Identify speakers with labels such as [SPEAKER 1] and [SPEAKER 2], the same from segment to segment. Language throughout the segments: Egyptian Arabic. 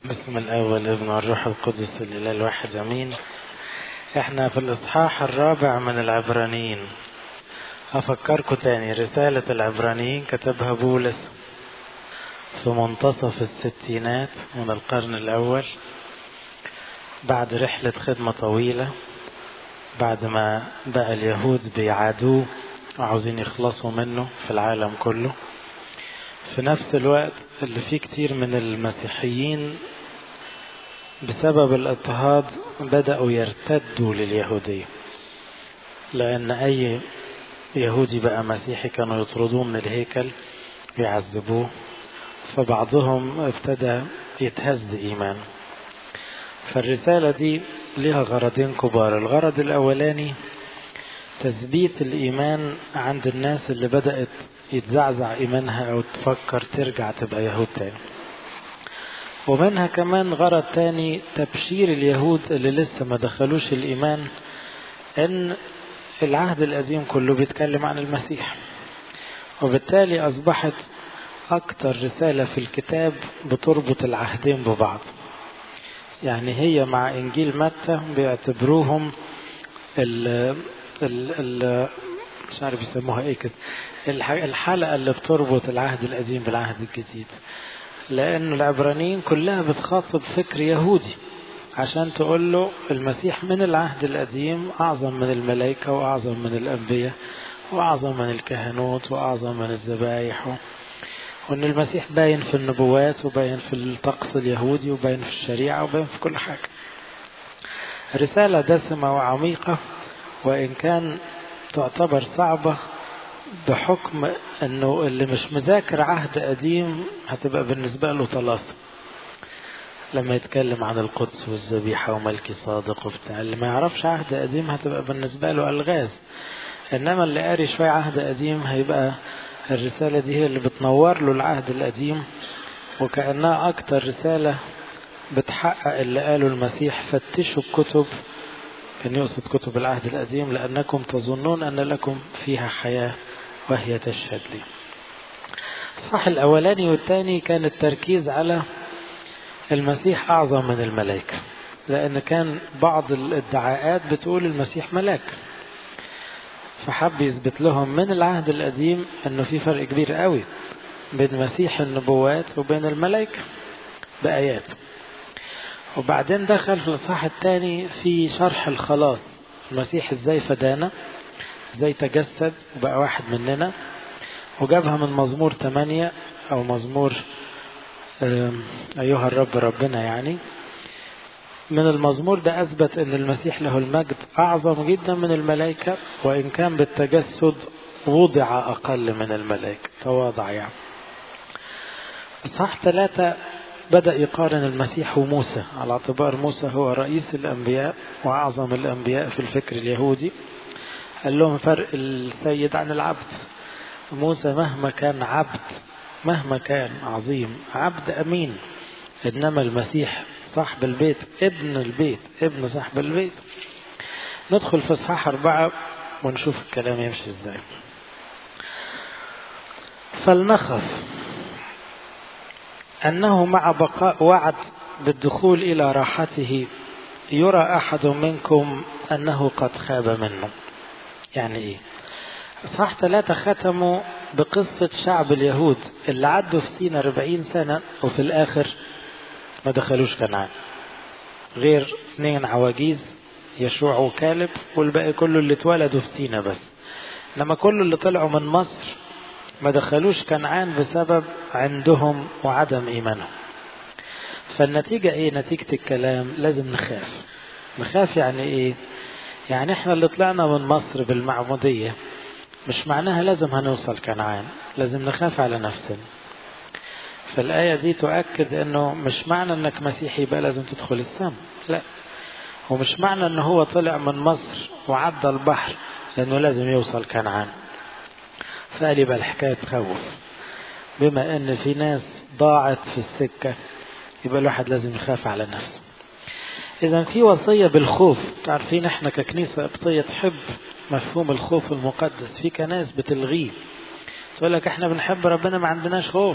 [SPEAKER 1] بسم الأول ابن الروح القدس الإله الواحد أمين احنا في الإصحاح الرابع من العبرانيين أفكركم تاني رسالة العبرانيين كتبها بولس في منتصف الستينات من القرن الأول بعد رحلة خدمة طويلة بعد ما بقى اليهود بيعادوه وعاوزين يخلصوا منه في العالم كله في نفس الوقت اللي فيه كتير من المسيحيين بسبب الاضطهاد بدأوا يرتدوا لليهودية لأن أي يهودي بقى مسيحي كانوا يطردوه من الهيكل ويعذبوه فبعضهم ابتدى يتهز إيمانه فالرسالة دي لها غرضين كبار الغرض الأولاني تثبيت الإيمان عند الناس اللي بدأت يتزعزع إيمانها أو تفكر ترجع تبقى يهود تاني ومنها كمان غرض تاني تبشير اليهود اللي لسه ما دخلوش الإيمان إن العهد القديم كله بيتكلم عن المسيح وبالتالي أصبحت أكتر رسالة في الكتاب بتربط العهدين ببعض يعني هي مع إنجيل متى بيعتبروهم ال ال ال مش عارف يسموها ايه كده الحلقة اللي بتربط العهد القديم بالعهد الجديد لأن العبرانيين كلها بتخاطب فكر يهودي عشان تقول له المسيح من العهد القديم أعظم من الملائكة وأعظم من الأنبياء وأعظم من الكهنوت وأعظم من الذبايح وأن المسيح باين في النبوات وباين في الطقس اليهودي وباين في الشريعة وباين في كل حاجة رسالة دسمة وعميقة وإن كان تعتبر صعبة بحكم انه اللي مش مذاكر عهد قديم هتبقى بالنسبة له طلاسة لما يتكلم عن القدس والذبيحة وملكي صادق وبتاع اللي ما يعرفش عهد قديم هتبقى بالنسبة له ألغاز إنما اللي قاري شوية عهد قديم هيبقى الرسالة دي هي اللي بتنور له العهد القديم وكأنها أكتر رسالة بتحقق اللي قاله المسيح فتشوا الكتب كان يقصد كتب العهد القديم لأنكم تظنون أن لكم فيها حياة وهي تشهد لي الصح الأولاني والثاني كان التركيز على المسيح أعظم من الملائكة لأن كان بعض الادعاءات بتقول المسيح ملاك فحب يثبت لهم من العهد القديم أنه في فرق كبير قوي بين مسيح النبوات وبين الملائكة بآيات وبعدين دخل في الإصحاح الثاني في شرح الخلاص المسيح ازاي فدانا ازاي تجسد وبقى واحد مننا وجابها من مزمور 8 او مزمور ايها الرب ربنا يعني من المزمور ده اثبت ان المسيح له المجد اعظم جدا من الملائكه وان كان بالتجسد وضع اقل من الملائكه تواضع يعني اصحاح ثلاثة بدأ يقارن المسيح وموسى على اعتبار موسى هو رئيس الأنبياء وأعظم الأنبياء في الفكر اليهودي قال لهم فرق السيد عن العبد موسى مهما كان عبد مهما كان عظيم عبد أمين إنما المسيح صاحب البيت ابن البيت ابن صاحب البيت ندخل في اصحاح أربعة ونشوف الكلام يمشي ازاي فلنخف أنه مع بقاء وعد بالدخول إلى راحته يرى أحد منكم أنه قد خاب منه يعني إيه صح ثلاثة ختموا بقصة شعب اليهود اللي عدوا في سينا 40 سنة وفي الآخر ما دخلوش كنعان غير اثنين عواجيز يشوع وكالب والباقي كله اللي اتولدوا في سينا بس لما كل اللي طلعوا من مصر ما دخلوش كنعان بسبب عندهم وعدم إيمانهم فالنتيجة إيه نتيجة الكلام لازم نخاف نخاف يعني إيه يعني إحنا اللي طلعنا من مصر بالمعمودية مش معناها لازم هنوصل كنعان لازم نخاف على نفسنا فالآية دي تؤكد أنه مش معنى أنك مسيحي يبقى لازم تدخل السماء لا ومش معنى أنه هو طلع من مصر وعدى البحر لأنه لازم يوصل كنعان فقال يبقى الحكاية تخوف بما ان في ناس ضاعت في السكة يبقى الواحد لازم يخاف على نفسه اذا في وصية بالخوف تعرفين احنا ككنيسة قبطية تحب مفهوم الخوف المقدس في كناس بتلغيه تقول لك احنا بنحب ربنا ما عندناش خوف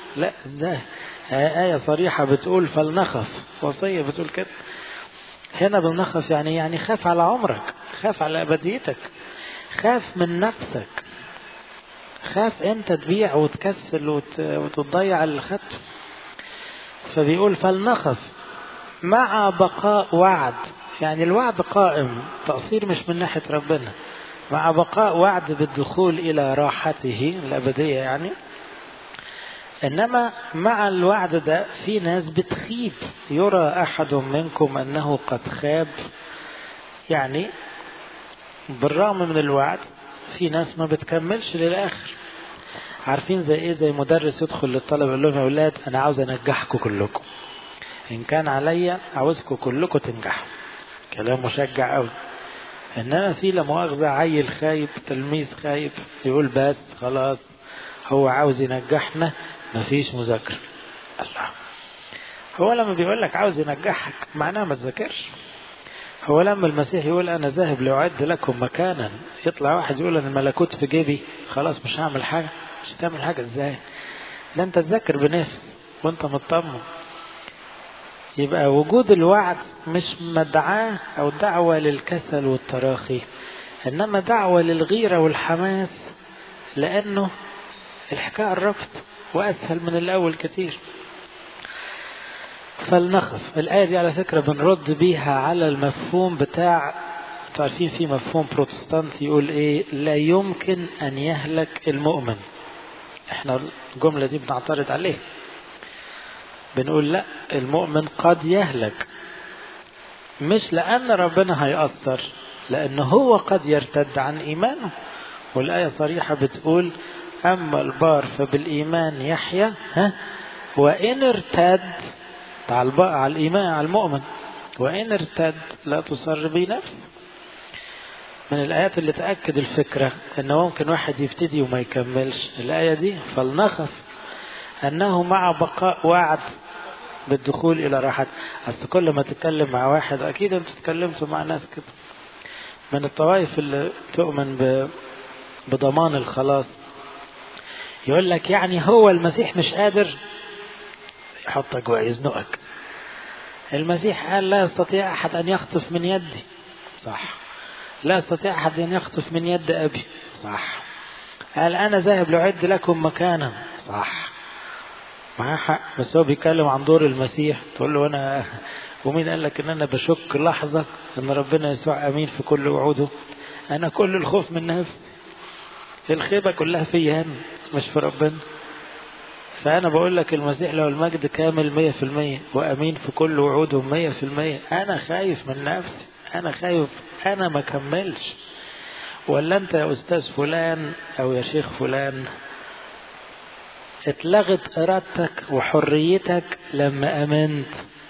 [SPEAKER 1] لا ازاي آية صريحة بتقول فلنخف وصية بتقول كده هنا بالنخف يعني يعني خاف على عمرك خاف على أبديتك خاف من نفسك خاف انت تبيع وتكسل وت... وتضيع اللي خدته فبيقول فلنخف مع بقاء وعد يعني الوعد قائم تقصير مش من ناحية ربنا مع بقاء وعد بالدخول إلى راحته الأبدية يعني إنما مع الوعد ده في ناس بتخيب يرى أحد منكم أنه قد خاب يعني بالرغم من الوعد في ناس ما بتكملش للآخر عارفين زي ايه زي مدرس يدخل للطلبة يقول لهم يا اولاد انا عاوز انجحكم كلكم ان كان عليا عاوزكم كلكم تنجحوا كلام مشجع قوي انما في لا مؤاخذة عيل خايب تلميذ خايب يقول بس خلاص هو عاوز ينجحنا مفيش مذاكرة الله هو لما بيقول لك عاوز ينجحك معناه ما تذاكرش هو لما المسيح يقول انا ذاهب لاعد لكم مكانا يطلع واحد يقول انا الملكوت في جيبي خلاص مش هعمل حاجه مش هتعمل حاجه ازاي ده انت تذاكر بنفس وانت مطمن يبقى وجود الوعد مش مدعاه او دعوه للكسل والتراخي انما دعوه للغيره والحماس لانه الحكايه قربت واسهل من الاول كتير فلنخف الآية دي على فكرة بنرد بيها على المفهوم بتاع تعرفين في مفهوم بروتستانت يقول ايه لا يمكن ان يهلك المؤمن احنا الجملة دي بنعترض عليه بنقول لا المؤمن قد يهلك مش لأن ربنا هيأثر لأنه هو قد يرتد عن إيمانه والآية صريحة بتقول أما البار فبالإيمان يحيى ها وإن ارتد على على الإيمان على المؤمن وإن ارتد لا تصر به نفسه من الآيات اللي تأكد الفكرة أنه ممكن واحد يبتدي وما يكملش الآية دي فلنخف أنه مع بقاء وعد بالدخول إلى راحة أصل كل ما تتكلم مع واحد أكيد أنت تكلمتوا مع ناس كده من الطوائف اللي تؤمن ب... بضمان الخلاص يقول لك يعني هو المسيح مش قادر يحطك ويزنقك المسيح قال لا يستطيع أحد أن يخطف من يدي صح لا يستطيع أحد أن يخطف من يد أبي صح قال أنا ذاهب لأعد لكم مكانا صح معاه حق بس هو بيتكلم عن دور المسيح تقول له أنا ومين قال لك إن أنا بشك لحظة إن ربنا يسوع أمين في كل وعوده أنا كل الخوف من نفسي الخيبة كلها فيا أنا مش في ربنا فأنا بقول لك المسيح له المجد كامل مية في المية وأمين في كل وعوده مية في المية أنا خايف من نفسي أنا خايف أنا ما كملش ولا أنت يا أستاذ فلان أو يا شيخ فلان اتلغت إرادتك وحريتك لما أمنت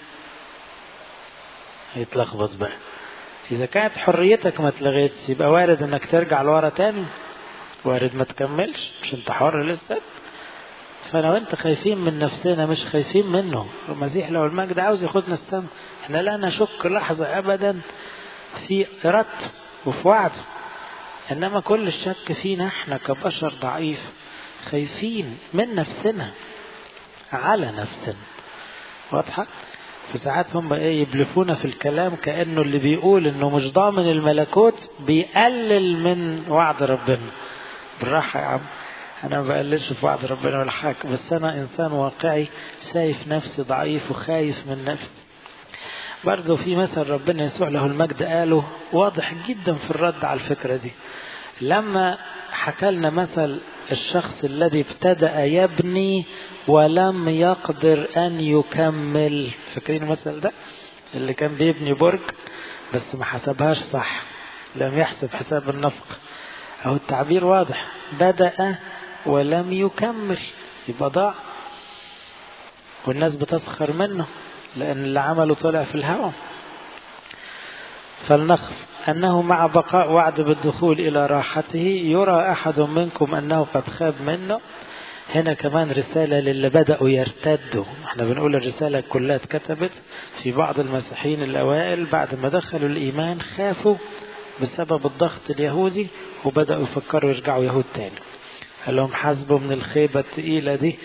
[SPEAKER 1] هيتلخبط بقى إذا كانت حريتك ما اتلغتش يبقى وارد إنك ترجع لورا تاني وارد ما تكملش مش أنت حر لسه فانا وانت خايفين من نفسنا مش خايفين منه المسيح لو المجد عاوز ياخدنا السما احنا لا نشك لحظة ابدا في ارادته وفي وعده انما كل الشك فينا احنا كبشر ضعيف خايفين من نفسنا على نفسنا واضحة فساعات هم ايه يبلفونا في الكلام كانه اللي بيقول انه مش ضامن الملكوت بيقلل من وعد ربنا بالراحة يا عم انا ما بقللش في وعد ربنا ولا حاجه بس انا انسان واقعي شايف نفسي ضعيف وخايف من نفسي برضه في مثل ربنا يسوع له المجد قاله واضح جدا في الرد على الفكره دي لما حكى لنا مثل الشخص الذي ابتدأ يبني ولم يقدر أن يكمل فاكرين المثل ده اللي كان بيبني برج بس ما حسبهاش صح لم يحسب حساب النفق أو التعبير واضح بدأ ولم يكمل يبقى ضاع والناس بتسخر منه لأن اللي عمله طلع في الهواء فلنخف أنه مع بقاء وعد بالدخول إلى راحته يرى أحد منكم أنه قد خاب منه هنا كمان رسالة للي بدأوا يرتدوا احنا بنقول الرسالة كلها اتكتبت في بعض المسيحيين الأوائل بعد ما دخلوا الإيمان خافوا بسبب الضغط اليهودي وبدأوا يفكروا يرجعوا يهود تاني قال لهم حاسبوا من الخيبة التقيلة دي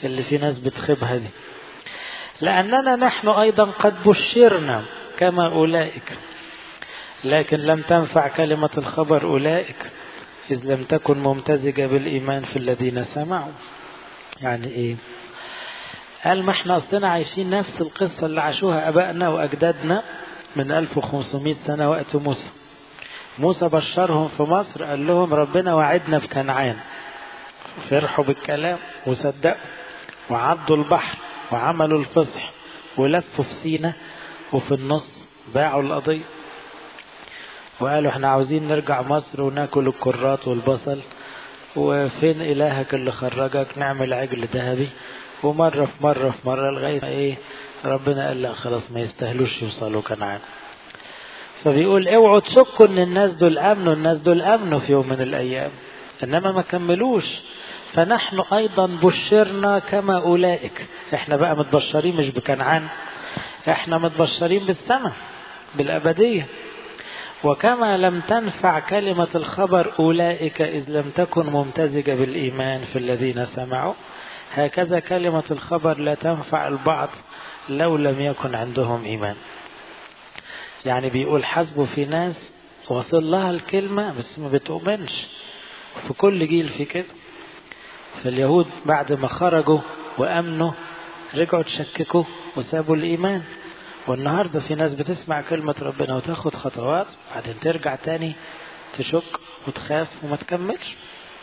[SPEAKER 1] اللي في ناس بتخبها دي لأننا نحن أيضا قد بشرنا كما أولئك لكن لم تنفع كلمة الخبر أولئك إذ لم تكن ممتزجة بالإيمان في الذين سمعوا يعني إيه قال ما احنا أصلنا عايشين نفس القصة اللي عاشوها أبائنا وأجدادنا من 1500 سنة وقت موسى موسى بشرهم في مصر قال لهم ربنا وعدنا في كنعان فرحوا بالكلام وصدقوا وعدوا البحر وعملوا الفصح ولفوا في سينا وفي النص باعوا القضية وقالوا احنا عاوزين نرجع مصر وناكل الكرات والبصل وفين إلهك اللي خرجك نعمل عجل ذهبي ومرة في مرة في مرة لغاية ايه ربنا قال لا خلاص ما يستاهلوش يوصلوا كنعان فبيقول اوعوا تشكوا ان الناس دول امنوا الناس دول امنوا في يوم من الايام انما ما كملوش فنحن ايضا بشرنا كما اولئك احنا بقى متبشرين مش بكنعان احنا متبشرين بالسماء بالابديه وكما لم تنفع كلمة الخبر أولئك إذ لم تكن ممتزجة بالإيمان في الذين سمعوا هكذا كلمة الخبر لا تنفع البعض لو لم يكن عندهم إيمان يعني بيقول حسبه في ناس وصل لها الكلمة بس ما بتؤمنش في كل جيل في كده فاليهود بعد ما خرجوا وأمنوا رجعوا تشككوا وسابوا الإيمان والنهارده في ناس بتسمع كلمة ربنا وتاخد خطوات بعدين ترجع تاني تشك وتخاف وما تكملش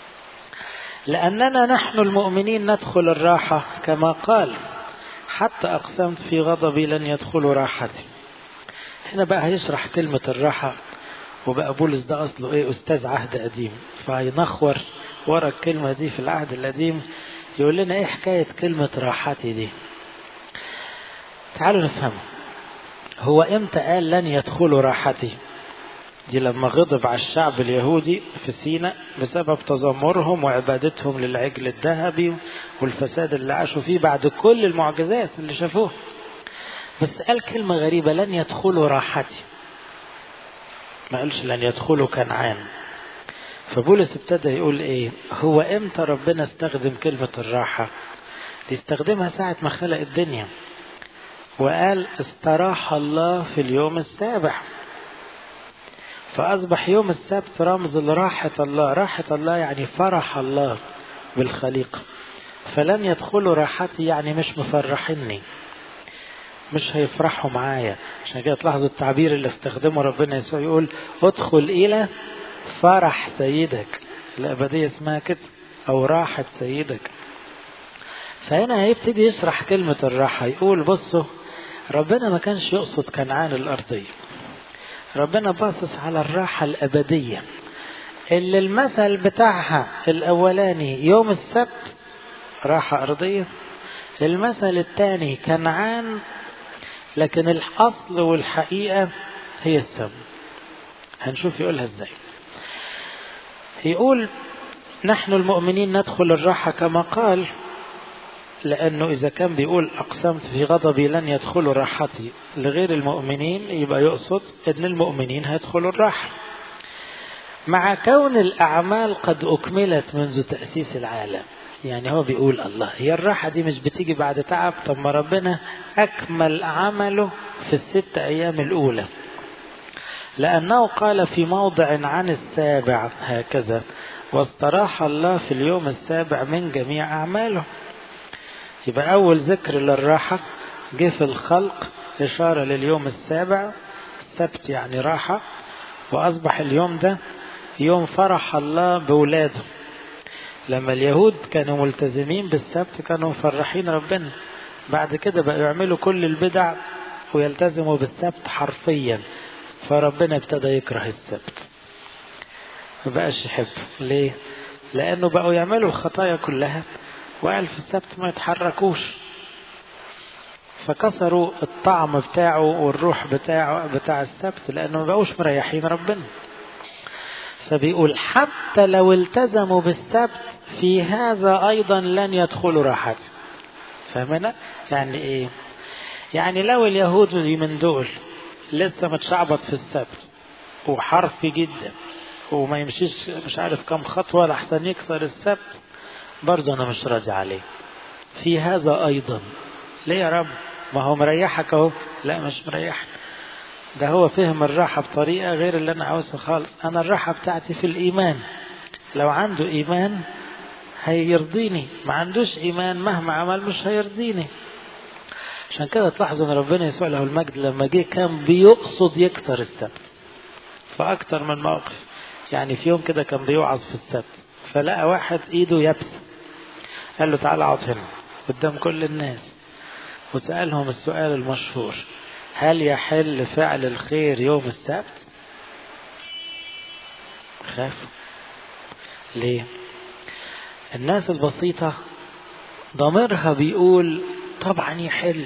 [SPEAKER 1] لأننا نحن المؤمنين ندخل الراحة كما قال حتى أقسمت في غضبي لن يدخلوا راحتي هنا بقى هيشرح كلمة الراحة وبقى بولس ده أصله إيه أستاذ عهد قديم فهينخور ورا الكلمة دي في العهد القديم يقول لنا إيه حكاية كلمة راحتي دي تعالوا نفهمه هو امتى قال لن يدخلوا راحتي دي لما غضب على الشعب اليهودي في سيناء بسبب تذمرهم وعبادتهم للعجل الذهبي والفساد اللي عاشوا فيه بعد كل المعجزات اللي شافوها بس قال كلمة غريبة لن يدخلوا راحتي ما قالش لن يدخلوا كنعان فبولس ابتدى يقول ايه هو امتى ربنا استخدم كلمة الراحة دي استخدمها ساعة ما خلق الدنيا وقال استراح الله في اليوم السابع فأصبح يوم السبت رمز لراحة الله راحة الله يعني فرح الله بالخليقة فلن يدخلوا راحتي يعني مش مفرحيني مش هيفرحوا معايا عشان كده تلاحظوا التعبير اللي استخدمه ربنا يسوع يقول ادخل إلى فرح سيدك الأبدية اسمها كده أو راحة سيدك فهنا هيبتدي يشرح كلمة الراحة يقول بصوا ربنا ما كانش يقصد كنعان الأرضية ربنا باصص على الراحة الأبدية اللي المثل بتاعها الأولاني يوم السبت راحة أرضية المثل الثاني كنعان لكن الأصل والحقيقة هي السم هنشوف يقولها ازاي يقول نحن المؤمنين ندخل الراحة كما قال لأنه إذا كان بيقول أقسمت في غضبي لن يدخلوا راحتي لغير المؤمنين يبقى يقصد أن المؤمنين هيدخلوا الراحة مع كون الأعمال قد أكملت منذ تأسيس العالم يعني هو بيقول الله هي الراحة دي مش بتيجي بعد تعب طب ما ربنا أكمل عمله في الست أيام الأولى لأنه قال في موضع عن السابع هكذا واستراح الله في اليوم السابع من جميع أعماله يبقى أول ذكر للراحة جه في الخلق إشارة لليوم السابع السبت يعني راحة وأصبح اليوم ده يوم فرح الله بولاده لما اليهود كانوا ملتزمين بالسبت كانوا مفرحين ربنا بعد كده بقوا يعملوا كل البدع ويلتزموا بالسبت حرفيا فربنا ابتدى يكره السبت ما بقاش يحبه ليه لانه بقوا يعملوا الخطايا كلها وقال في السبت ما يتحركوش فكسروا الطعم بتاعه والروح بتاعه بتاع السبت لانه ما بقوش مريحين ربنا فبيقول حتى لو التزموا بالسبت في هذا ايضا لن يدخلوا راحتي فاهمنا يعني ايه يعني لو اليهود من دول لسه متشعبط في السبت وحرفي جدا وما يمشيش مش عارف كم خطوة لحسن يكسر السبت برضه أنا مش راضي عليه في هذا أيضا ليه يا رب ما هو مريحك اهو لا مش مريحك ده هو فهم الراحة بطريقة غير اللي أنا عاوزها خالص أنا الراحة بتاعتي في الإيمان لو عنده إيمان هيرضيني ما عندوش إيمان مهما عمل مش هيرضيني عشان كده تلاحظوا ان ربنا يسوع له المجد لما جه كان بيقصد يكسر السبت فاكتر من موقف يعني في يوم كده كان بيوعظ في السبت فلقى واحد ايده يبس قال له تعالى اقعد هنا قدام كل الناس وسألهم السؤال المشهور هل يحل فعل الخير يوم السبت خافوا ليه الناس البسيطة ضميرها بيقول طبعا يحل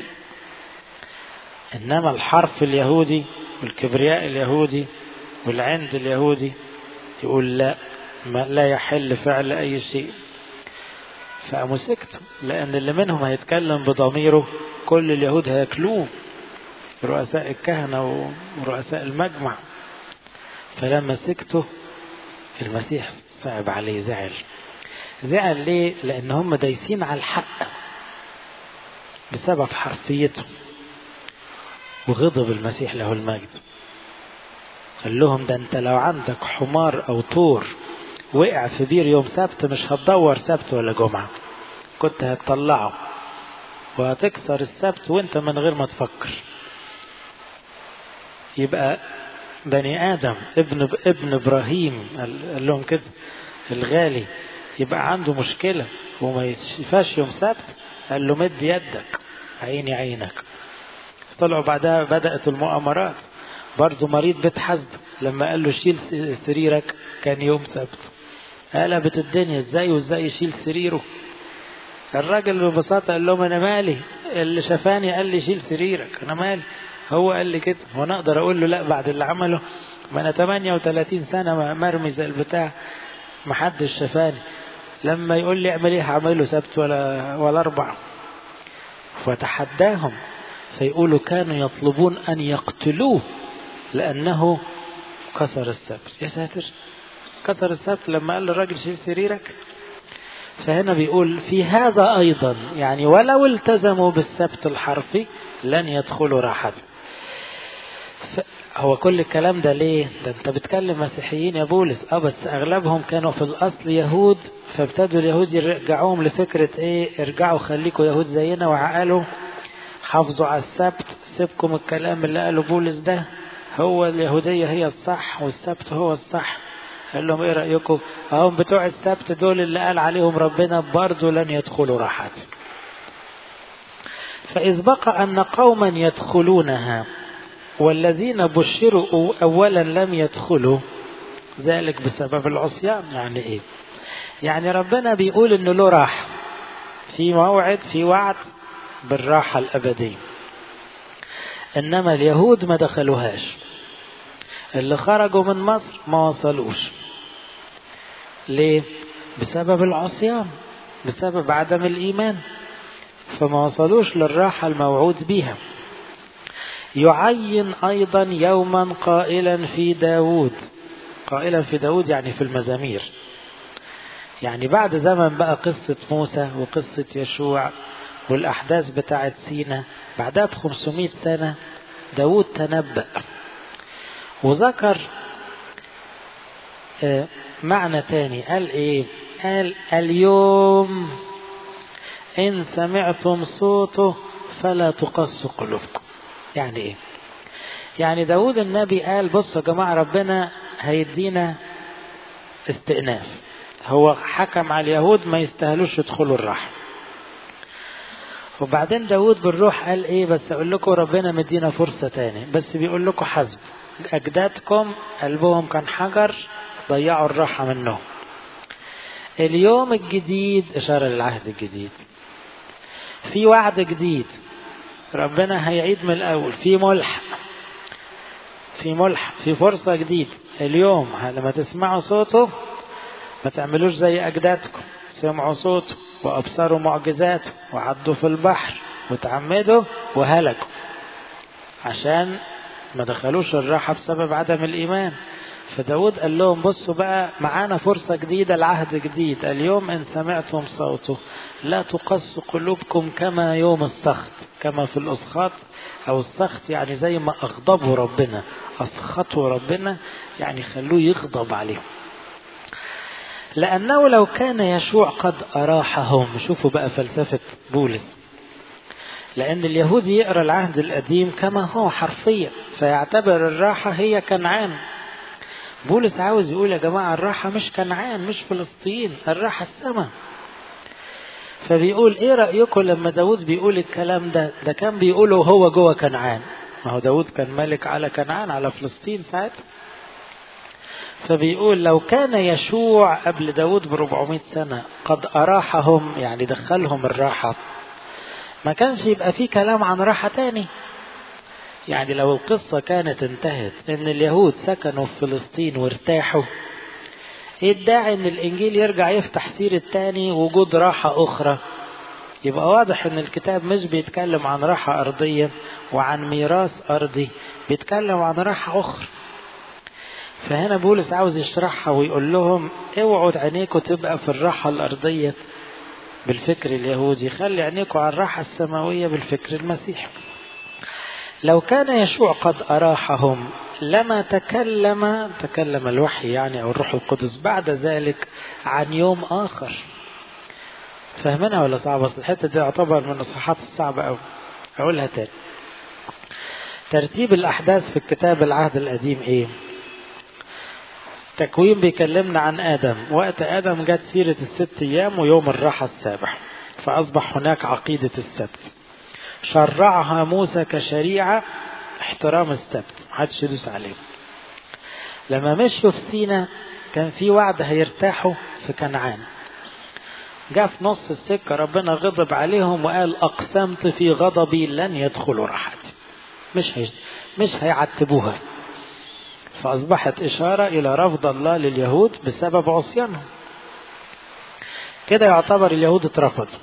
[SPEAKER 1] إنما الحرف اليهودي والكبرياء اليهودي والعند اليهودي يقول لا ما لا يحل فعل أي شيء فقاموا سكتوا لأن اللي منهم هيتكلم بضميره كل اليهود هياكلوه رؤساء الكهنة ورؤساء المجمع فلما سكتوا المسيح صعب عليه زعل زعل ليه؟ لأن هم دايسين على الحق بسبب حرفيته وغضب المسيح له المجد قال لهم ده انت لو عندك حمار او طور وقع في بير يوم سبت مش هتدور سبت ولا جمعة كنت هتطلعه وهتكسر السبت وانت من غير ما تفكر يبقى بني ادم ابن ابن ابراهيم قال لهم كده الغالي يبقى عنده مشكلة وما يشفاش يوم سبت قال له مد يدك عيني عينك طلعوا بعدها بدأت المؤامرات برضه مريض بيت حزب لما قال له شيل سريرك كان يوم سبت قلبت الدنيا ازاي وازاي يشيل سريره الراجل ببساطة قال لهم انا مالي اللي شافاني قال لي شيل سريرك انا مالي هو قال لي كده وانا اقدر اقول له لا بعد اللي عمله ما انا 38 سنة مرمي زي البتاع محدش شافاني لما يقول لي اعمل ايه هعمله سبت ولا ولا اربع فتحداهم فيقولوا كانوا يطلبون ان يقتلوه لانه كسر السبت يا ساتر كسر السبت لما قال للراجل شيل سريرك فهنا بيقول في هذا ايضا يعني ولو التزموا بالسبت الحرفي لن يدخلوا راحته هو كل الكلام ده ليه ده انت بتكلم مسيحيين يا بولس اه بس اغلبهم كانوا في الاصل يهود فابتدوا اليهود يرجعوهم لفكرة ايه ارجعوا خليكوا يهود زينا وعقلوا حافظوا على السبت سيبكم الكلام اللي قاله بولس ده هو اليهودية هي الصح والسبت هو الصح قال لهم ايه رأيكم هم بتوع السبت دول اللي قال عليهم ربنا برضو لن يدخلوا راحته فإذ بقى أن قوما يدخلونها والذين بشروا أولا لم يدخلوا ذلك بسبب العصيان يعني إيه يعني ربنا بيقول إنه له راحة في موعد في وعد بالراحة الأبدية إنما اليهود ما دخلوهاش اللي خرجوا من مصر ما وصلوش ليه بسبب العصيان بسبب عدم الإيمان فما وصلوش للراحة الموعود بها يعين أيضا يوما قائلا في داود قائلا في داود يعني في المزامير يعني بعد زمن بقى قصة موسى وقصة يشوع والأحداث بتاعت سينا بعدها ب 500 سنة داود تنبأ وذكر معنى تاني قال ايه قال اليوم إن سمعتم صوته فلا تقصوا قلوبكم يعني ايه يعني داود النبي قال بصوا يا جماعة ربنا هيدينا استئناف هو حكم على اليهود ما يستاهلوش يدخلوا الرحم وبعدين داود بالروح قال ايه بس اقول لكم ربنا مدينا فرصة تاني بس بيقول لكم حسب اجدادكم قلبهم كان حجر ضيعوا الراحة منهم اليوم الجديد اشارة للعهد الجديد في وعد جديد ربنا هيعيد من الاول في ملحق في ملحق في فرصة جديدة اليوم لما تسمعوا صوته ما تعملوش زي اجدادكم سمعوا صوته وابصروا معجزاته وعدوا في البحر وتعمدوا وهلكوا عشان ما دخلوش الراحة بسبب عدم الإيمان فداود قال لهم بصوا بقى معانا فرصة جديدة العهد جديد اليوم إن سمعتم صوته لا تقص قلوبكم كما يوم السخط كما في الأسخاط أو السخط يعني زي ما أغضبوا ربنا أسخطوا ربنا يعني خلوه يغضب عليهم لأنه لو كان يشوع قد أراحهم شوفوا بقى فلسفة بولس لأن اليهودي يقرأ العهد القديم كما هو حرفيا فيعتبر الراحة هي كنعان بولس عاوز يقول يا جماعة الراحة مش كنعان مش فلسطين الراحة السماء فبيقول ايه رأيكم لما داود بيقول الكلام ده ده كان بيقوله هو جوه كنعان ما هو داود كان ملك على كنعان على فلسطين ساعتها فبيقول لو كان يشوع قبل داود ب 400 سنة قد أراحهم يعني دخلهم الراحة ما كانش يبقى في كلام عن راحة تاني يعني لو القصة كانت انتهت ان اليهود سكنوا في فلسطين وارتاحوا ايه الداعي ان الانجيل يرجع يفتح سيرة تاني وجود راحة اخرى يبقى واضح ان الكتاب مش بيتكلم عن راحة ارضية وعن ميراث ارضي بيتكلم عن راحة اخرى فهنا بولس عاوز يشرحها ويقول لهم اوعوا عينيكم تبقى في الراحة الارضية بالفكر اليهودي خلي عينيكم على الراحة السماوية بالفكر المسيحي لو كان يشوع قد أراحهم لما تكلم تكلم الوحي يعني أو الروح القدس بعد ذلك عن يوم آخر فاهمينها ولا صعبة أصل الحتة دي يعتبر من الإصحاحات الصعبة أوي أقولها تاني ترتيب الأحداث في الكتاب العهد القديم إيه تكوين بيكلمنا عن آدم وقت آدم جت سيرة الست أيام ويوم الراحة السابع فأصبح هناك عقيدة السبت شرعها موسى كشريعة احترام السبت محدش يدوس عليه لما مشوا في سينا كان في وعد هيرتاحوا في كنعان جاء في نص السكة ربنا غضب عليهم وقال أقسمت في غضبي لن يدخلوا راحتي مش هي مش هيعتبوها فأصبحت إشارة إلى رفض الله لليهود بسبب عصيانهم كده يعتبر اليهود اترفضوا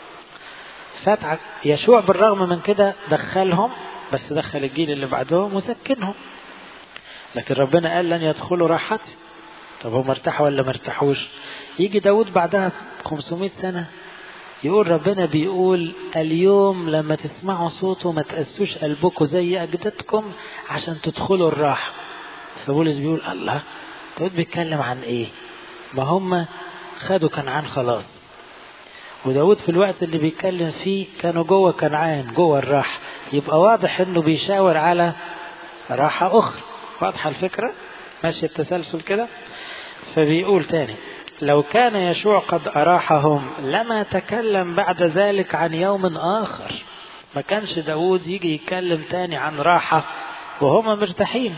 [SPEAKER 1] فتح يشوع بالرغم من كده دخلهم بس دخل الجيل اللي بعدهم وسكنهم لكن ربنا قال لن يدخلوا راحتي طب هم ارتاحوا ولا ما ارتاحوش يجي داود بعدها 500 سنة يقول ربنا بيقول اليوم لما تسمعوا صوته ما تقسوش قلبكم زي أجدادكم عشان تدخلوا الراحة فبولس بيقول الله داود بيتكلم عن ايه ما هم خدوا كنعان خلاص وداود في الوقت اللي بيتكلم فيه كانوا جوه كنعان جوه الراحة يبقى واضح انه بيشاور على راحة اخرى واضحة الفكرة ماشي التسلسل كده فبيقول تاني لو كان يشوع قد أراحهم لما تكلم بعد ذلك عن يوم آخر ما كانش داود يجي يتكلم تاني عن راحة وهم مرتاحين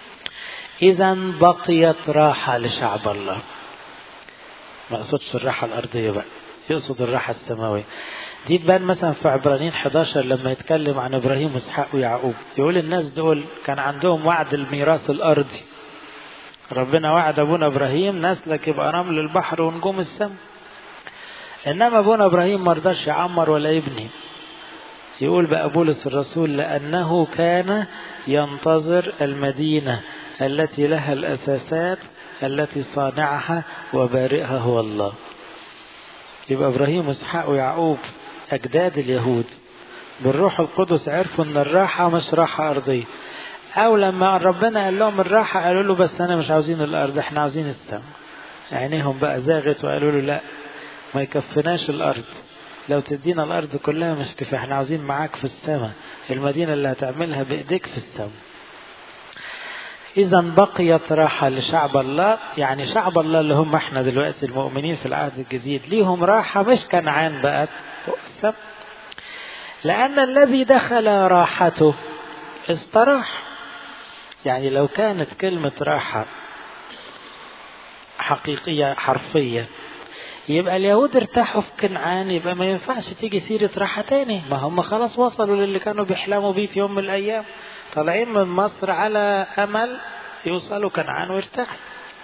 [SPEAKER 1] إذا بقيت راحة لشعب الله ما أقصدش الراحة الأرضية بقى يقصد الراحة السماوية دي تبان مثلا في عبرانيين 11 لما يتكلم عن إبراهيم وإسحاق ويعقوب يقول الناس دول كان عندهم وعد الميراث الأرضي ربنا وعد أبونا إبراهيم نسلك يبقى رمل البحر ونجوم السماء إنما أبونا إبراهيم ما رضاش يعمر ولا يبني يقول بقى بولس الرسول لأنه كان ينتظر المدينة التي لها الأساسات التي صانعها وبارئها هو الله يبقى إبراهيم وإسحاق ويعقوب أجداد اليهود بالروح القدس عرفوا أن الراحة مش راحة أرضية أو لما ربنا قال لهم الراحة قالوا له بس أنا مش عاوزين الأرض إحنا عاوزين السماء عينيهم بقى زاغت وقالوا له لا ما يكفناش الأرض لو تدينا الأرض كلها مش كفاية إحنا عاوزين معاك في السماء المدينة اللي هتعملها بإيديك في السماء إذا بقيت راحة لشعب الله يعني شعب الله اللي هم احنا دلوقتي المؤمنين في العهد الجديد ليهم راحة مش كنعان بقت السماء لأن الذي دخل راحته استراح يعني لو كانت كلمة راحة حقيقية حرفية يبقى اليهود ارتاحوا في كنعان يبقى ما ينفعش تيجي سيرة راحة تاني ما هم خلاص وصلوا للي كانوا بيحلموا بيه في يوم من الأيام طالعين من مصر على أمل يوصلوا كنعان ويرتاحوا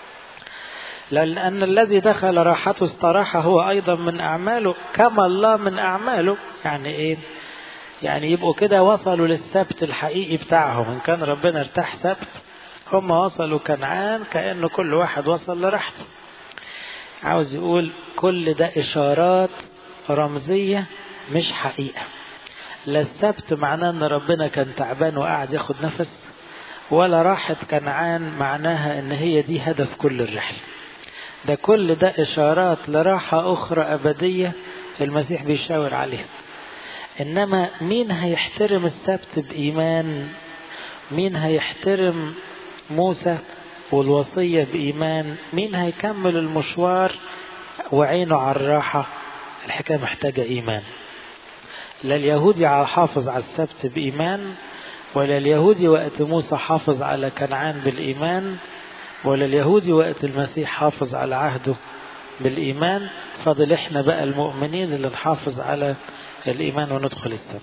[SPEAKER 1] لأن الذي دخل راحته استراح هو أيضا من أعماله كما الله من أعماله يعني إيه يعني يبقوا كده وصلوا للسبت الحقيقي بتاعهم إن كان ربنا ارتاح سبت هم وصلوا كنعان كأنه كل واحد وصل لراحته عاوز يقول كل ده إشارات رمزية مش حقيقة لا السبت معناه ان ربنا كان تعبان وقاعد ياخد نفس ولا راحة كنعان معناها ان هي دي هدف كل الرحلة ده كل ده اشارات لراحة اخرى ابدية المسيح بيشاور عليها انما مين هيحترم السبت بايمان مين هيحترم موسى والوصية بايمان مين هيكمل المشوار وعينه على الراحة الحكاية محتاجة ايمان لا اليهودي حافظ على السبت بإيمان ولا اليهودي وقت موسى حافظ على كنعان بالإيمان ولا اليهودي وقت المسيح حافظ على عهده بالإيمان فضل احنا بقى المؤمنين اللي نحافظ على الإيمان وندخل السبت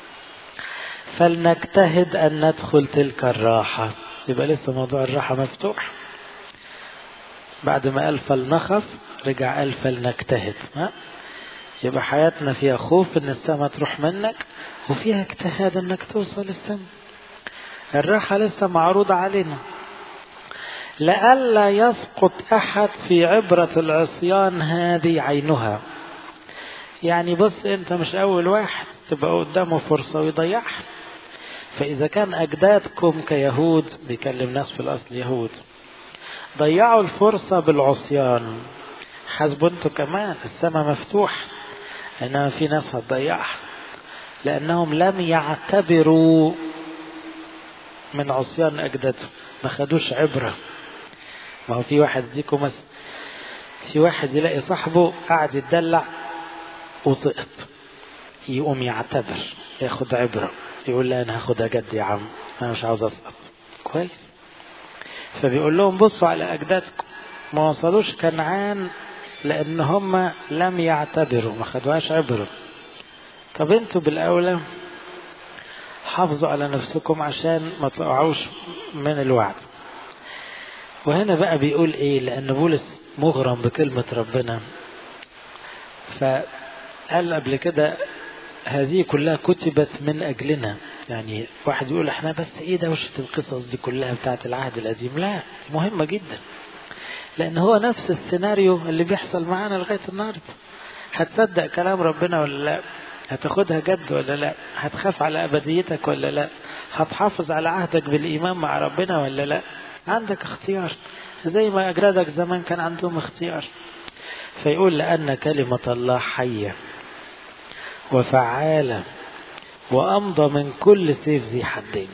[SPEAKER 1] فلنجتهد أن ندخل تلك الراحة يبقى لسه موضوع الراحة مفتوح بعد ما قال فلنخف رجع قال فلنجتهد ها يبقى حياتنا فيها خوف ان السماء تروح منك وفيها اجتهاد انك توصل السماء الراحة لسه معروضة علينا لئلا يسقط احد في عبرة العصيان هذه عينها يعني بص انت مش اول واحد تبقى قدامه فرصة ويضيعها فاذا كان اجدادكم كيهود بيكلم ناس في الاصل يهود ضيعوا الفرصة بالعصيان حسبوا انتوا كمان السماء مفتوح انما في ناس هتضيعها لانهم لم يعتبروا من عصيان اجدادهم ما خدوش عبره ما هو في واحد ديكم مثلا في واحد يلاقي صاحبه قاعد يتدلع وسقط يقوم يعتبر ياخد عبره يقول لا انا هاخدها جد يا عم انا مش عاوز اسقط كويس فبيقول لهم بصوا على اجدادكم ما وصلوش كنعان لان هم لم يعتبروا ما خدوهاش عبرة طب انتوا بالاولى حافظوا على نفسكم عشان ما تقعوش من الوعد وهنا بقى بيقول ايه لان بولس مغرم بكلمة ربنا فقال قبل كده هذه كلها كتبت من اجلنا يعني واحد يقول احنا بس ايه دوشة القصص دي كلها بتاعت العهد القديم لا مهمة جدا لأن هو نفس السيناريو اللي بيحصل معانا لغاية النهاردة هتصدق كلام ربنا ولا لا هتاخدها جد ولا لا هتخاف على أبديتك ولا لا هتحافظ على عهدك بالإيمان مع ربنا ولا لا عندك اختيار زي ما أجدادك زمان كان عندهم اختيار فيقول لأن كلمة الله حية وفعالة وأمضى من كل سيف ذي حدين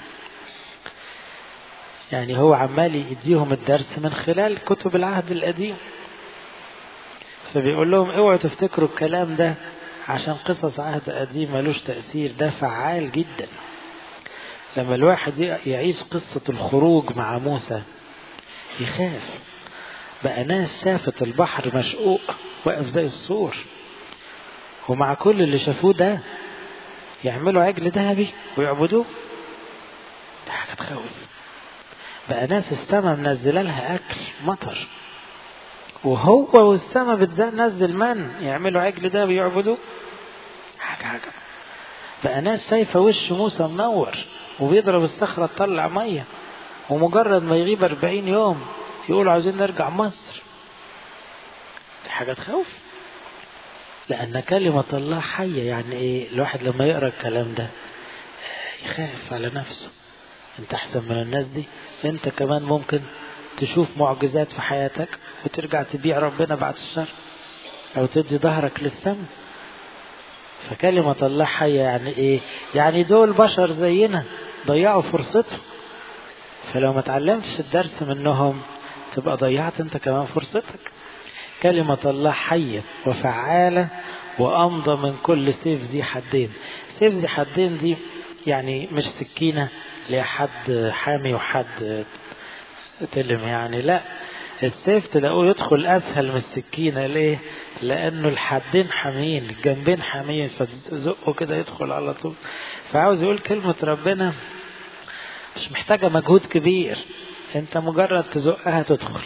[SPEAKER 1] يعني هو عمال يديهم الدرس من خلال كتب العهد القديم فبيقول لهم اوعوا تفتكروا الكلام ده عشان قصص عهد قديم ملوش تأثير ده فعال جدا لما الواحد يعيش قصة الخروج مع موسى يخاف بقى ناس شافت البحر مشقوق واقف زي السور ومع كل اللي شافوه ده يعملوا عجل ذهبي ويعبدوه ده حاجة تخوف بقى ناس السماء منزله لها اكل مطر وهو والسماء بتنزل من يعملوا عجل ده بيعبدوه حاجه حاجه بقى ناس شايفه وش موسى منور وبيضرب الصخره تطلع ميه ومجرد ما يغيب 40 يوم يقولوا عايزين نرجع مصر دي حاجه تخوف لان كلمه الله حيه يعني ايه الواحد لما يقرا الكلام ده يخاف على نفسه انت احسن من الناس دي انت كمان ممكن تشوف معجزات في حياتك وترجع تبيع ربنا بعد الشر او تدي ظهرك للسم فكلمة الله حية يعني ايه يعني دول بشر زينا ضيعوا فرصتهم فلو ما تعلمتش الدرس منهم تبقى ضيعت انت كمان فرصتك كلمة الله حية وفعالة وأمضى من كل سيف ذي حدين سيف ذي حدين دي يعني مش سكينة لحد حامي وحد تلم يعني لا السيف تلاقوه يدخل اسهل من السكينة ليه لانه الحدين حاميين الجنبين حاميين فتزقه كده يدخل على طول فعاوز يقول كلمة ربنا مش محتاجة مجهود كبير انت مجرد تزقها تدخل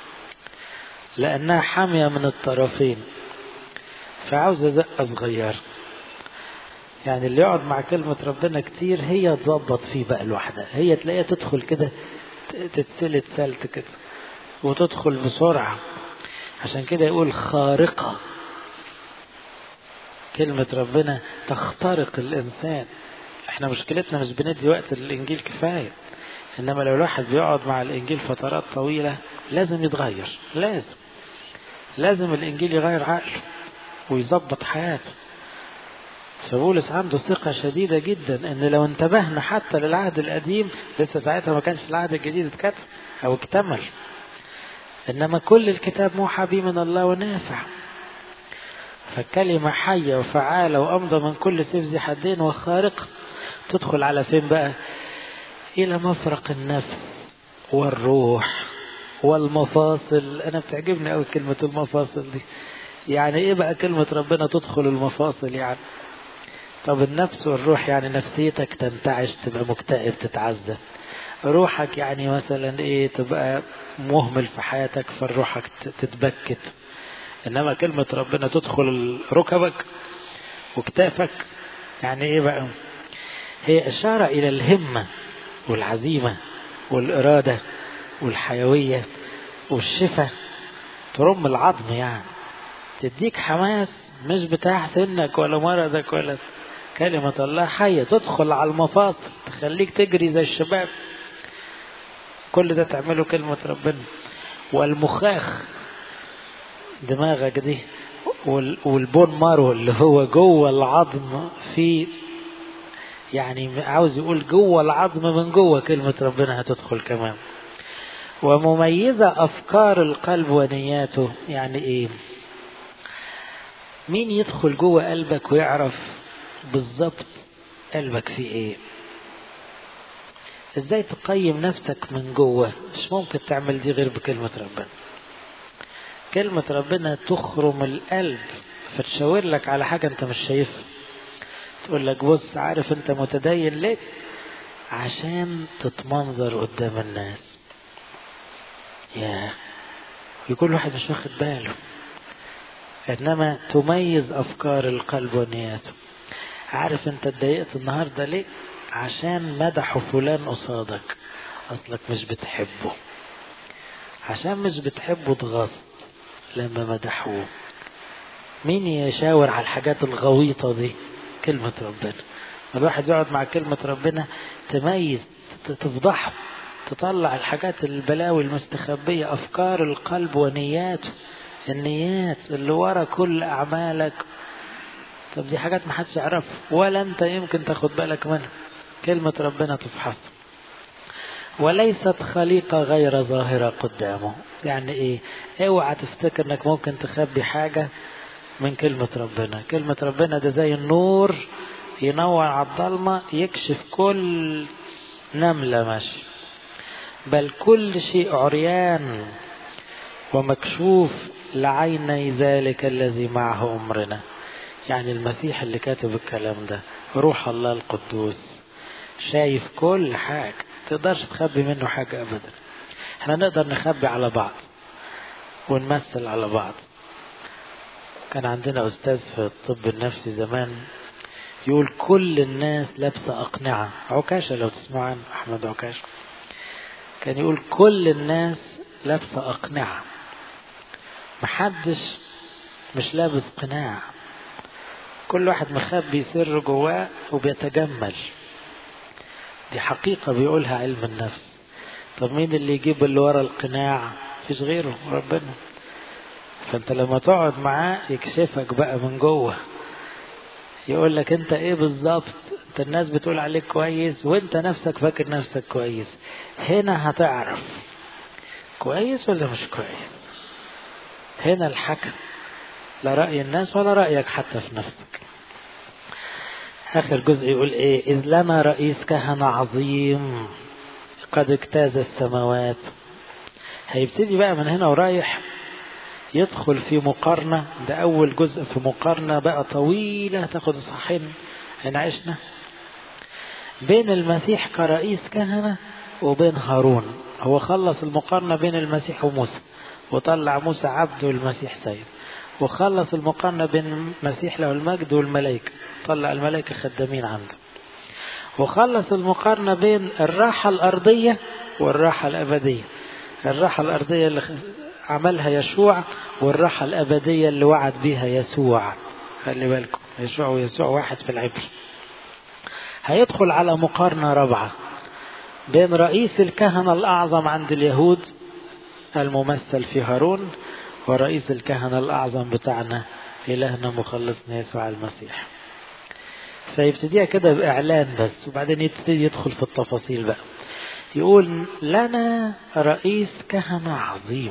[SPEAKER 1] لانها حامية من الطرفين فعاوزة زقة صغيرة يعني اللي يقعد مع كلمة ربنا كتير هي تظبط فيه بقى لوحدها هي تلاقيها تدخل كده تتسلت سلت كده وتدخل بسرعة عشان كده يقول خارقة كلمة ربنا تخترق الإنسان احنا مشكلتنا مش بندي وقت للإنجيل كفاية إنما لو الواحد بيقعد مع الإنجيل فترات طويلة لازم يتغير لازم لازم الإنجيل يغير عقله ويظبط حياته فبولس عنده ثقة شديدة جدا إن لو انتبهنا حتى للعهد القديم لسه ساعتها ما كانش العهد الجديد اتكتب أو اكتمل إنما كل الكتاب موحى به من الله ونافع فالكلمة حية وفعالة وأمضى من كل سيف ذي حدين وخارقة تدخل على فين بقى إلى مفرق النفس والروح والمفاصل أنا بتعجبني أوي كلمة المفاصل دي يعني إيه بقى كلمة ربنا تدخل المفاصل يعني طب النفس والروح يعني نفسيتك تنتعش تبقى مكتئب تتعزى روحك يعني مثلا ايه تبقى مهمل في حياتك فروحك تتبكت انما كلمة ربنا تدخل ركبك وكتافك يعني ايه بقى هي اشارة الى الهمة والعزيمة والارادة والحيوية والشفة ترم العظم يعني تديك حماس مش بتاع سنك ولا مرضك ولا كلمة الله حية تدخل على المفاصل تخليك تجري زي الشباب كل ده تعمله كلمة ربنا والمخاخ دماغك دي والبون مارو اللي هو جوه العظم في يعني عاوز يقول جوه العظم من جوه كلمة ربنا هتدخل كمان ومميزة أفكار القلب ونياته يعني إيه مين يدخل جوه قلبك ويعرف بالظبط قلبك فيه إيه ازاي تقيم نفسك من جوه مش ممكن تعمل دي غير بكلمة ربنا كلمة ربنا تخرم القلب فتشاور لك على حاجة انت مش شايفها تقول لك بص عارف انت متدين ليه عشان تتمنظر قدام الناس يا يكون واحد مش واخد باله انما تميز افكار القلب ونياته عارف انت اتضايقت النهارده ليه عشان مدحوا فلان قصادك اصلك مش بتحبه عشان مش بتحبه اتغاظ لما مدحوه مين يشاور على الحاجات الغويطة دي كلمة ربنا الواحد يقعد مع كلمة ربنا تميز تفضحه تطلع الحاجات البلاوي المستخبية أفكار القلب ونياته النيات اللي ورا كل أعمالك طب دي حاجات ما حدش يعرفها ولا أنت يمكن تاخد بالك منها كلمة ربنا تفحص وليست خليقة غير ظاهرة قدامه يعني ايه اوعى تفتكر انك ممكن تخبي حاجة من كلمة ربنا كلمة ربنا ده زي النور ينور على الضلمة يكشف كل نملة ماشي بل كل شيء عريان ومكشوف لعيني ذلك الذي معه أمرنا يعني المسيح اللي كاتب الكلام ده روح الله القدوس شايف كل حاجة تقدرش تخبي منه حاجة أبدا احنا نقدر نخبي على بعض ونمثل على بعض كان عندنا أستاذ في الطب النفسي زمان يقول كل الناس لابسة أقنعة عكاشة لو تسمعوا عنه أحمد عكاشة كان يقول كل الناس لابسة أقنعة محدش مش لابس قناع كل واحد مخبي سر جواه وبيتجمل دي حقيقة بيقولها علم النفس طب مين اللي يجيب اللي ورا القناع مفيش غيره ربنا فانت لما تقعد معاه يكشفك بقى من جوه يقول لك انت ايه بالظبط انت الناس بتقول عليك كويس وانت نفسك فاكر نفسك كويس هنا هتعرف كويس ولا مش كويس هنا الحكم لا رأي الناس ولا رأيك حتى في نفسك آخر جزء يقول إيه إذ لنا رئيس كهنة عظيم قد اجتاز السماوات هيبتدي بقى من هنا ورايح يدخل في مقارنة ده أول جزء في مقارنة بقى طويلة تاخد صحين هنعيشنا بين المسيح كرئيس كهنة وبين هارون هو خلص المقارنة بين المسيح وموسى وطلع موسى عبد والمسيح سيد وخلص المقارنة بين المسيح له المجد والملائكة طلع الملائكة خدامين عنده وخلص المقارنة بين الراحة الأرضية والراحة الأبدية الراحة الأرضية اللي عملها يشوع والراحة الأبدية اللي وعد بها يسوع خلي بالكم يشوع ويسوع واحد في العبر هيدخل على مقارنة رابعة بين رئيس الكهنة الأعظم عند اليهود الممثل في هارون ورئيس الكهنة الأعظم بتاعنا إلهنا مخلصنا يسوع المسيح فيبتديها كده بإعلان بس وبعدين يبتدي يدخل في التفاصيل بقى يقول لنا رئيس كهنة عظيم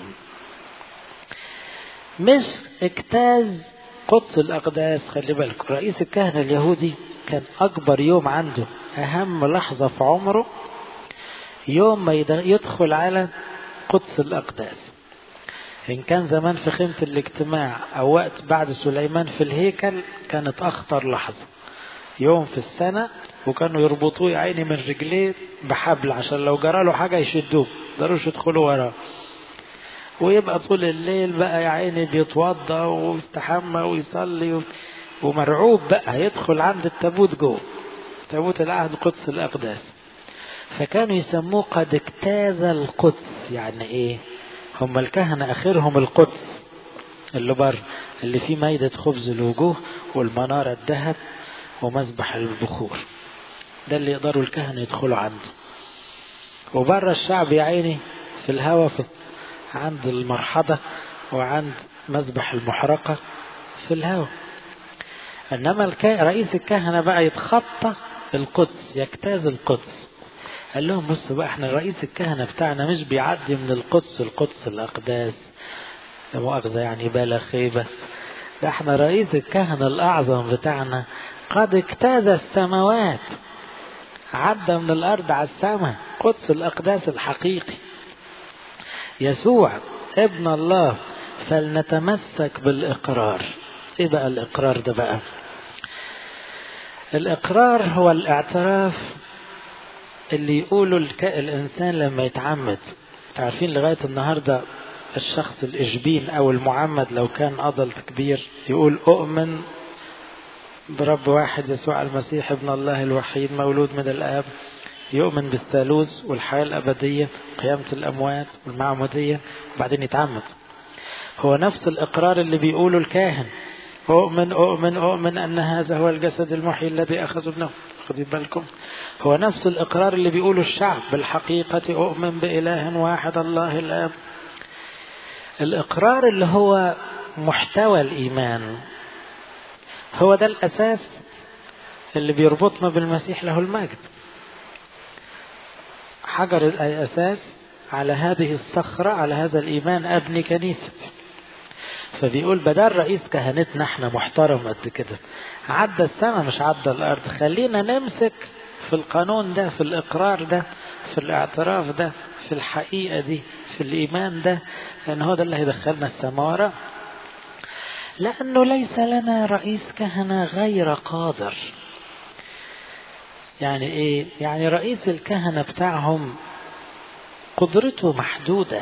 [SPEAKER 1] مش اجتاز قدس الأقداس خلي بالك رئيس الكهنة اليهودي كان أكبر يوم عنده أهم لحظة في عمره يوم ما يدخل على قدس الأقداس إن كان زمان في خيمة الاجتماع أو وقت بعد سليمان في الهيكل كانت أخطر لحظة يوم في السنة وكانوا يربطوه يا عيني من رجليه بحبل عشان لو جرى له حاجة يشدوه مقدروش يدخلوا وراه ويبقى طول الليل بقى يا عيني بيتوضى ويستحمى ويصلي ومرعوب بقى هيدخل عند التابوت جوه تابوت العهد قدس الأقداس فكانوا يسموه قد اجتاز القدس يعني ايه هم الكهنة اخرهم القدس اللي بر اللي فيه ميدة خبز الوجوه والمنارة الذهب ومذبح البخور ده اللي يقدروا الكهنة يدخلوا عنده وبره الشعب يا عيني في الهوا في عند المرحضة وعند مذبح المحرقة في الهوا انما الكا... رئيس الكهنة بقى يتخطى القدس يجتاز القدس قال لهم بصوا بقى احنا رئيس الكهنة بتاعنا مش بيعدي من القدس القدس الأقداس مؤاخذة يعني بلا خيبة ده احنا رئيس الكهنة الأعظم بتاعنا قد اجتاز السماوات عدى من الأرض على السماء قدس الأقداس الحقيقي يسوع ابن الله فلنتمسك بالإقرار ايه بقى الإقرار ده بقى الإقرار هو الاعتراف اللي يقوله الك... الإنسان لما يتعمد عارفين لغاية النهاردة الشخص الإشبين أو المعمد لو كان أضل كبير يقول أؤمن برب واحد يسوع المسيح ابن الله الوحيد مولود من الآب يؤمن بالثالوث والحياة الأبدية قيامة الأموات والمعمودية وبعدين يتعمد هو نفس الإقرار اللي بيقوله الكاهن أؤمن أؤمن أؤمن أن هذا هو الجسد المحيي الذي أخذ ابنه خدوا بالكم هو نفس الإقرار اللي بيقوله الشعب بالحقيقة أؤمن بإله واحد الله الآب الإقرار اللي هو محتوى الإيمان هو ده الأساس اللي بيربطنا بالمسيح له المجد حجر الأساس على هذه الصخرة على هذا الإيمان أبني كنيسة فبيقول بدل رئيس كهنتنا احنا محترم قد كده عدى السماء مش عدى الأرض خلينا نمسك في القانون ده في الإقرار ده في الاعتراف ده في الحقيقة دي في الإيمان ده لأن هو ده اللي هيدخلنا السماء وراء لأنه ليس لنا رئيس كهنة غير قادر يعني إيه؟ يعني رئيس الكهنة بتاعهم قدرته محدودة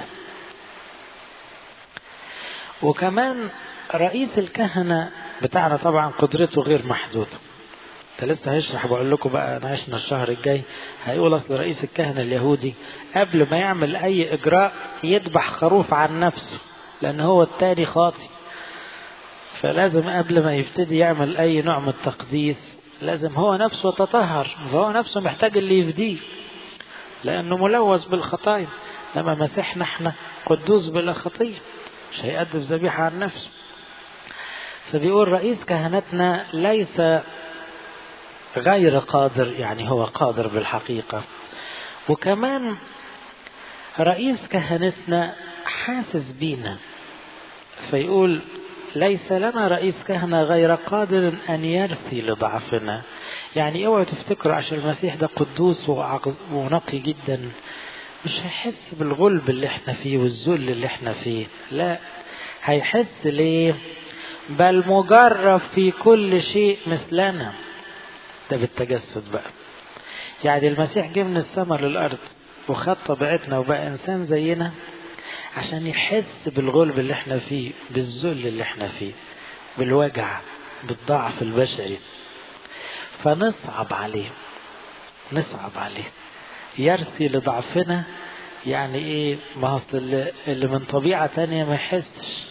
[SPEAKER 1] وكمان رئيس الكهنة بتاعنا طبعا قدرته غير محدودة انت لسه هيشرح بقول لكم بقى ناقشنا الشهر الجاي هيقول اصل رئيس الكهنة اليهودي قبل ما يعمل اي اجراء يذبح خروف عن نفسه لان هو التاني خاطي فلازم قبل ما يبتدي يعمل اي نوع من التقديس لازم هو نفسه يتطهر فهو نفسه محتاج اللي يفديه لانه ملوث بالخطايا لما مسيحنا احنا قدوس بلا خطيه مش هيقدم ذبيحه عن نفسه فبيقول رئيس كهنتنا ليس غير قادر يعني هو قادر بالحقيقة وكمان رئيس كهنتنا حاسس بينا فيقول ليس لنا رئيس كهنة غير قادر أن يرثي لضعفنا يعني اوعوا تفتكروا عشان المسيح ده قدوس ونقي جدا مش هيحس بالغلب اللي احنا فيه والذل اللي احنا فيه لا هيحس ليه بل مجرب في كل شيء مثلنا ده بالتجسد بقى يعني المسيح جه من السماء للأرض وخد طبيعتنا وبقى إنسان زينا عشان يحس بالغلب اللي احنا فيه بالذل اللي احنا فيه بالوجع بالضعف البشري فنصعب عليه نصعب عليه يرثي لضعفنا يعني ايه ما اصل اللي, اللي من طبيعة تانية ما يحسش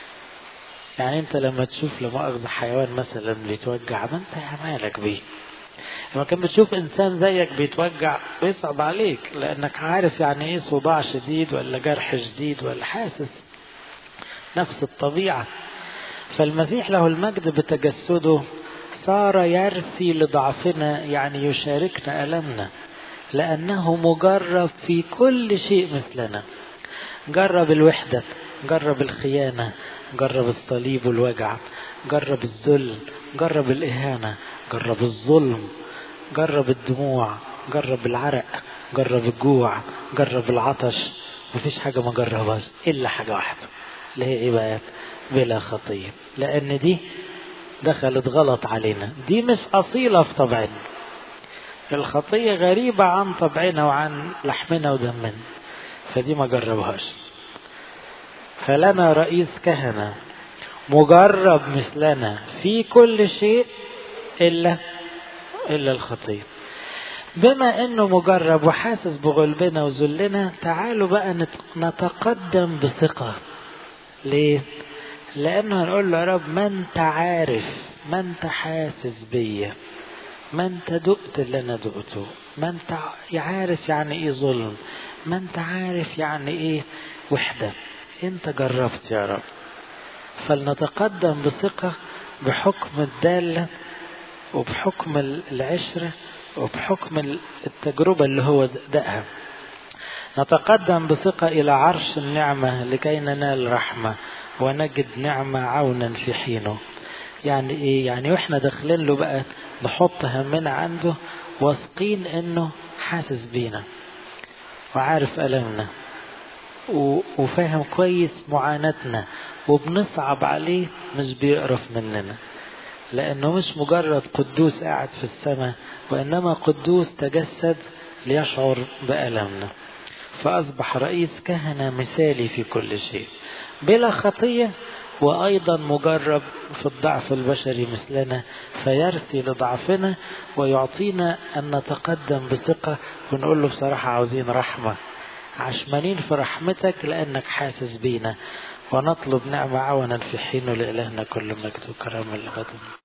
[SPEAKER 1] يعني انت لما تشوف لما اخذ حيوان مثلا بيتوجع ما انت يا مالك بيه لما كان بتشوف انسان زيك بيتوجع بيصعب عليك لانك عارف يعني ايه صداع شديد ولا جرح شديد ولا حاسس نفس الطبيعة فالمسيح له المجد بتجسده صار يرثي لضعفنا يعني يشاركنا ألمنا لأنه مجرب في كل شيء مثلنا جرب الوحدة جرب الخيانة جرب الصليب والوجع جرب الذل جرب الإهانة جرب الظلم جرب الدموع جرب العرق جرب الجوع جرب العطش مفيش حاجة ما جربهاش إلا حاجة واحدة اللي هي إيه بقى بلا خطية لأن دي دخلت غلط علينا دي مش أصيلة في طبعنا الخطية غريبة عن طبعنا وعن لحمنا ودمنا فدي ما جربهاش فلنا رئيس كهنة مجرب مثلنا في كل شيء إلا إلا الخطية بما انه مجرب وحاسس بغلبنا وذلنا تعالوا بقى نتقدم بثقة ليه لانه هنقول له يا رب ما انت عارف ما انت حاسس بيا ما انت دقت اللي انا دقته ما انت عارف يعني ايه ظلم ما انت عارف يعني ايه وحدة انت جربت يا رب فلنتقدم بثقة بحكم الدالة وبحكم العشرة وبحكم التجربة اللي هو دقها نتقدم بثقة إلى عرش النعمة لكي ننال رحمة ونجد نعمة عونا في حينه يعني إيه يعني وإحنا داخلين له بقى نحط همنا عنده واثقين إنه حاسس بينا وعارف ألمنا وفاهم كويس معاناتنا وبنصعب عليه مش بيقرف مننا لأنه مش مجرد قدوس قاعد في السماء وإنما قدوس تجسد ليشعر بألمنا فأصبح رئيس كهنة مثالي في كل شيء بلا خطية وأيضا مجرب في الضعف البشري مثلنا فيرثي لضعفنا ويعطينا أن نتقدم بثقة ونقول له بصراحة عاوزين رحمة عشمانين في رحمتك لأنك حاسس بينا ونطلب نعمة عونا في حين لإلهنا كل مجد وكرم الأبد